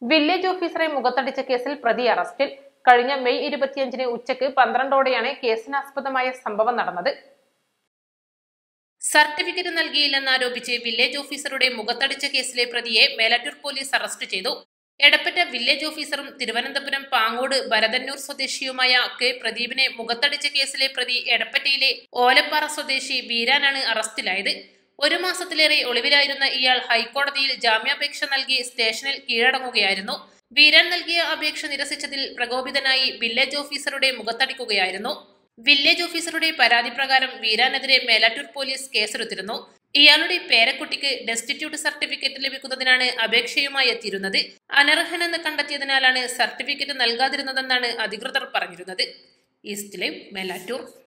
village ഓഫീസറെ മുഖത്തടിച്ച കേസിൽ പ്രതി അറസ്റ്റിൽ കഴിഞ്ഞ മെയ് ഇരുപത്തിയഞ്ചിന് ഉച്ചയ്ക്ക് പന്ത്രണ്ടോടെയാണ് കേസിനാസ്പദമായ സംഭവം നടന്നത് സർട്ടിഫിക്കറ്റ് നൽകിയില്ലെന്നാരോപിച്ച് വില്ലേജ് ഓഫീസറുടെ മുഖത്തടിച്ച കേസിലെ പ്രതിയെ മേലാറ്റൂർ പോലീസ് അറസ്റ്റ് ചെയ്തു എടപ്പറ്റ വില്ലേജ് ഓഫീസറും തിരുവനന്തപുരം പാങ്ങോട് ഭരതന്നൂർ സ്വദേശിയുമായ കെ പ്രദീപിനെ മുഖത്തടിച്ച കേസിലെ പ്രതി എടപ്പറ്റയിലെ ഓലപ്പാറ സ്വദേശി വീരാനാണ് അറസ്റ്റിലായത് ഒരു മാസത്തിലേറെ ഒളിവിലായിരുന്ന ഇയാൾ ഹൈക്കോടതിയിൽ ജാമ്യാപേക്ഷ നൽകി സ്റ്റേഷനിൽ കീഴടങ്ങുകയായിരുന്നു വീരാൻ നൽകിയ അപേക്ഷ നിരസിച്ചതിൽ പ്രകോപിതനായി വില്ലേജ് ഓഫീസറുടെ മുഖത്തടിക്കുകയായിരുന്നു വില്ലേജ് ഓഫീസറുടെ പരാതി പ്രകാരം വീരാനെതിരെ മേലാറ്റൂർ പോലീസ് കേസെടുത്തിരുന്നു ഇയാളുടെ പേരക്കുട്ടിക്ക് ഡെസ്റ്റിറ്റ്യൂട്ട് സർട്ടിഫിക്കറ്റ് ലഭിക്കുന്നതിനാണ് അപേക്ഷയുമായി എത്തിയിരുന്നത് അനർഹനെന്ന് കണ്ടെത്തിയതിനാലാണ് സർട്ടിഫിക്കറ്റ് നൽകാതിരുന്നതെന്നാണ് അധികൃതർ പറഞ്ഞിരുന്നത് ഈസ്റ്റ് ലൈവ് മേലാറ്റൂർ